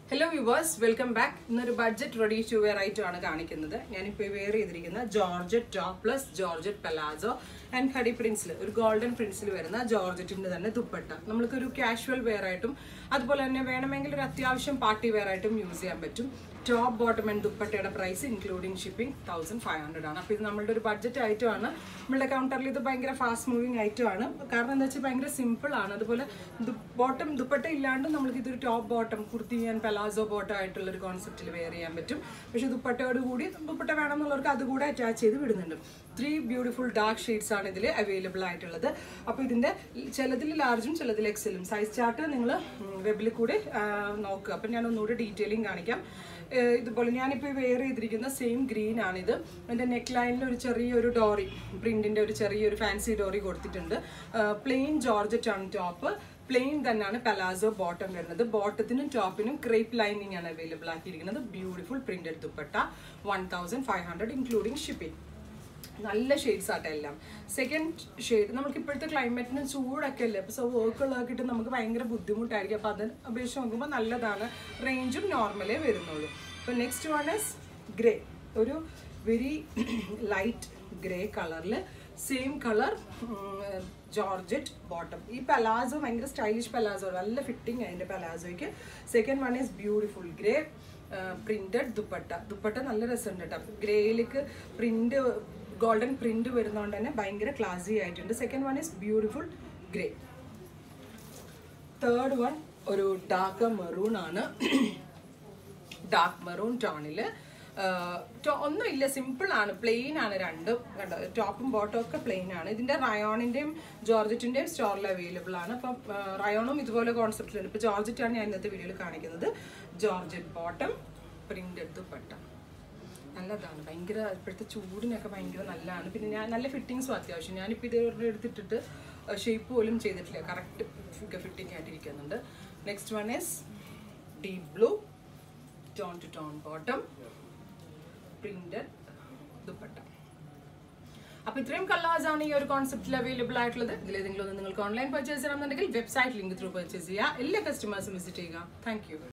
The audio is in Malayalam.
ഹലോ വ്യൂവേഴ്സ് വെൽക്കം ബാക്ക് ഇന്നൊരു ബഡ്ജറ്റ് റെഡി ടു വെയർ ആയിട്ടാണ് കാണിക്കുന്നത് ഞാനിപ്പോൾ വെയർ ചെയ്തിരിക്കുന്ന georgette top plus georgette palazzo and ഹഡി പ്രിൻസിൽ ഒരു ഗോൾഡൻ പ്രിൻസിൽ വരുന്ന ജോർജറ്റിന്റെ തന്നെ ദുപ്പട്ട നമ്മൾക്കൊരു കാഷ്വൽ വെയർ ആയിട്ടും അതുപോലെ തന്നെ വേണമെങ്കിൽ ഒരു അത്യാവശ്യം പാർട്ടി വെയർ ആയിട്ടും യൂസ് ചെയ്യാൻ പറ്റും ടോപ്പ് ബോട്ടം ആൻഡ് ദുപ്പട്ടയുടെ price including shipping thousand five hundred ആണ് അപ്പോൾ ഇത് നമ്മളുടെ ഒരു ബഡ്ജറ്റ് ഐറ്റമാണ് നമ്മളുടെ കൗണ്ടറിൽ ഇത് ഭയങ്കര ഫാസ്റ്റ് മൂവിങ് ഐറ്റമാണ് കാരണം എന്താ വെച്ചാൽ ഭയങ്കര സിമ്പിൾ ആണ് അതുപോലെ ബോട്ടം ദുപ്പട്ട ഇല്ലാണ്ട് നമ്മൾക്ക് ഇതൊരു top bottom kurti and palazzo bottom ആയിട്ടുള്ള ഒരു കോൺസെപ്റ്റിൽ വെയർ ചെയ്യാൻ പറ്റും പക്ഷേ ദുപ്പട്ടയോട് കൂടി ദുപ്പട്ട വേണമെന്നുള്ളവർക്ക് അതുകൂടെ അറ്റാച്ച് ചെയ്ത് വിടുന്നുണ്ട് ത്രീ ബ്യൂട്ടിഫുൾ ഡാർക്ക് ഷെയ്ഡ്സ് ആണ് ഇതിൽ അവൈലബിൾ ആയിട്ടുള്ളത് അപ്പോൾ ഇതിൻ്റെ ചിലതിൽ ലാർജും ചിലതിൽ എക്സലും സൈസ് ചാർട്ട് നിങ്ങൾ വെബിൽ കൂടി ആ, നോക്കുക അപ്പം ഞാൻ ഒന്നുകൂടി ഡീറ്റെയിലിംഗ് കാണിക്കാം ഏഹ് ഇതുപോലെ ഞാനിപ്പോൾ വെയർ ചെയ്തിരിക്കുന്ന സെയിം ഗ്രീൻ ആണിത് എൻ്റെ നെക്ക് ലൈനിൽ ഒരു ചെറിയൊരു ഡോറി പ്രിന്റിൻ്റെ ഒരു ചെറിയൊരു ഫാൻസി ഡോറി കൊടുത്തിട്ടുണ്ട് പ്ലെയിൻ ജോർജറ്റ് ആണ് ടോപ്പ് പ്ലെയിൻ തന്നെയാണ് പലാസോ ബോട്ടം വരുന്നത് ബോട്ടത്തിനും ടോപ്പിനും ക്രേപ്പ് ലൈനിങ് ആണ് അവൈലബിൾ ആക്കിയിരിക്കുന്നത് beautiful printed dupatta one thousand five hundred including shipping നല്ല ഷെയ്ഡ്സ് ആട്ടെ എല്ലാം സെക്കൻഡ് ഷെയ്ഡ് നമുക്ക് ഇപ്പോഴത്തെ ക്ലൈമറ്റിന് ചൂടൊക്കെ അല്ലേ അപ്പോൾ സോ വർക്കുള്ളതൊക്കെ ഇട്ട് നമുക്ക് ഭയങ്കര ബുദ്ധിമുട്ടായിരിക്കും അപ്പോൾ അതിന് അപേക്ഷിച്ച് നോക്കുമ്പോൾ നല്ലതാണ് റേഞ്ചും നോർമലേ വരുന്നുള്ളൂ അപ്പോൾ നെക്സ്റ്റ് വൺ ഇസ് ഗ്രേ ഒരു വെരി ലൈറ്റ് ഗ്രേ കളറിൽ സെയിം കളർ ജോർജറ്റ് ബോട്ടം ഈ പലാസോ ഭയങ്കര സ്റ്റൈലിഷ് പലാസോ നല്ല ഫിറ്റിംഗ് അതിൻ്റെ പലാസോയ്ക്ക് second one is beautiful grey printed dupatta dupatta നല്ല രസമുണ്ട് കേട്ടോ ഗ്രേയിലേക്ക് പ്രിന്റ് ഗോൾഡൻ പ്രിന്റ് വരുന്നതുകൊണ്ട് തന്നെ ഭയങ്കര ക്ലാസി ആയിട്ടുണ്ട് second one is beautiful grey third one ഒരു ഡാർക്ക് മെറൂൺ ആണ് ഡാർക്ക് മെറൂൺ ടോണിൽ ഒന്നുമില്ല സിമ്പിൾ ആണ് പ്ലെയിൻ ആണ് രണ്ടും കണ്ടോ ടോപ്പും ബോട്ടവും ഒക്കെ പ്ലെയിൻ ആണ് ഇതിന്റെ റയോണിന്റെയും ജോർജറ്റിന്റെയും സ്റ്റോറിൽ അവൈലബിൾ ആണ് അപ്പം റയോണും ഇതുപോലെ കോൺസെപ്റ്റിലുണ്ട് ഇപ്പൊ ജോർജറ്റ് ആണ് ഞാൻ ഇന്നത്തെ വീഡിയോയിൽ കാണിക്കുന്നത് ജോർജറ്റ് ബോട്ടം പ്രിന്റഡ് ദുപ്പട്ട നല്ലതാണ് ഭയങ്കര ഇപ്പോഴത്തെ ചൂടിനൊക്കെ ഭയങ്കര നല്ലതാണ് പിന്നെ ഞാൻ നല്ല ഫിറ്റിങ്സും അത്യാവശ്യം ഞാനിപ്പോൾ ഇത് ഒരെണ്ണം എടുത്തിട്ടിട്ട് ഷേപ്പ് പോലും ചെയ്തിട്ടില്ല കറക്റ്റ് ഫിഗർ ഫിറ്റിംഗ് ആയിട്ടിരിക്കുന്നുണ്ട് next one is deep blue tone two tone bottom printed dupatta അപ്പൊ ഇത്രയും കളേഴ്സ് ആണ് ഈ ഒരു കോൺസെപ്റ്റിൽ അവൈലബിൾ ആയിട്ടുള്ളത് ഇതിലേതെങ്കിലും ഒന്ന് നിങ്ങൾക്ക് ഓൺലൈൻ പർച്ചേസ് ചെയ്യണമെന്നുണ്ടെങ്കിൽ വെബ്സൈറ്റ് ലിങ്ക് ത്രൂ പർച്ചേസ് ചെയ്യുക എല്ലാ കസ്റ്റമേഴ്സും വിസിറ്റ് ചെയ്യുക താങ്ക് യു